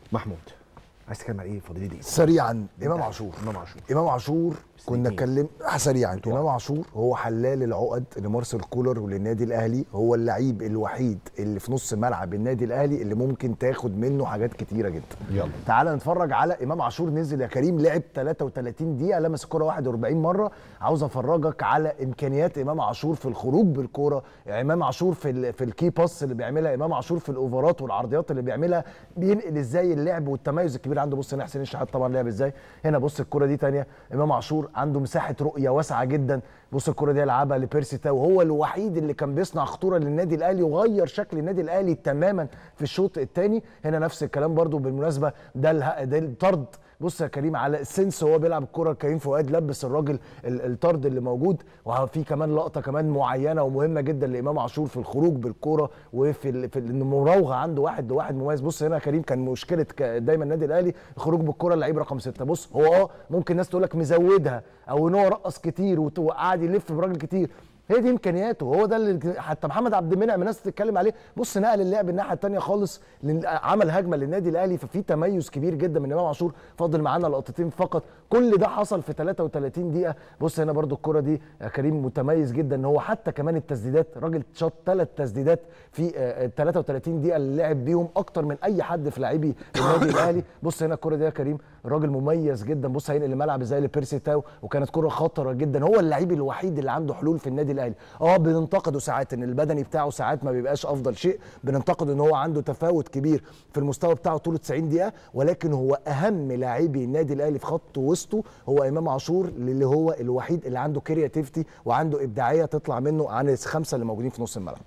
محمود عايز تتكلم على ايه فاضل دي سريعا امام عاشور امام عاشور امام عاشور كنا سنتين. اتكلم سريعا امام عاشور هو حلال العقد لمارسيل كولر وللنادي الاهلي هو اللعيب الوحيد اللي في نص ملعب النادي الاهلي اللي ممكن تاخد منه حاجات كتيره جدا يلا تعال نتفرج على امام عاشور نزل يا كريم لعب 33 دقيقه لمس الكره 41 مره عاوز افرجك على امكانيات امام عاشور في الخروج بالكوره امام عاشور في ال في الكي باس اللي بيعملها امام عاشور في الاوفرات والعرضيات اللي بيعملها بينقل ازاي اللعب والتميز الكبير عنده بص هنا حسين الشحات طبعا لعب ازاي هنا بص الكره دي تانية امام عاشور عنده مساحه رؤيه واسعه جدا بص الكره دي يلعبها لبيرسي تاو هو الوحيد اللي كان بيصنع خطوره للنادي الاهلي وغير شكل النادي الاهلي تماما في الشوط الثاني هنا نفس الكلام برضو بالمناسبه ده اله- ده الطرد بص يا كريم على السنس وهو بيلعب الكره كريم فؤاد لبس الراجل ال- الطرد اللي موجود وفي كمان لقطه كمان معينه ومهمه جدا لامام عاشور في الخروج بالكوره وفي ال- في المراوغه عنده واحد لواحد مميز بص هنا يا كريم كان مشكله ك- دايما النادي الاهلي الخروج بالكوره اللعيب رقم ستة بص هو اه ممكن ناس تقول لك مزودها او ان هو رقص كتير وت- وقعد يلف براجل كتير هي دي امكانياته هو ده اللي حتى محمد عبد المنعم الناس تتكلم عليه بص نقل اللعب الناحيه الثانيه خالص لن- عمل هجمه للنادي الاهلي ففي تميز كبير جدا من امام عاشور فاضل معانا لقطتين فقط كل ده حصل في 33 دقيقه بص هنا برضو الكره دي يا كريم متميز جدا ان هو حتى كمان التسديدات راجل شاط ثلاث تسديدات في آه، ال 33 دقيقه اللي لعب بيهم اكتر من اي حد في لاعبي النادي الاهلي بص هنا الكره دي يا كريم راجل مميز جدا بص هينقل الملعب ازاي لبيرسي تاو وكانت كره خطره جدا هو اللعيب الوحيد اللي عنده حلول في النادي الاهلي اه بننتقده ساعات ان البدني بتاعه ساعات ما بيبقاش افضل شيء بننتقد ان هو عنده تفاوت كبير في المستوى بتاعه طول 90 دقيقه ولكن هو اهم لاعبي النادي الاهلي في خط وسطه هو امام عاشور اللي هو الوحيد اللي عنده كرياتيفيتي وعنده ابداعيه تطلع منه عن الخمسه اللي موجودين في نص الملعب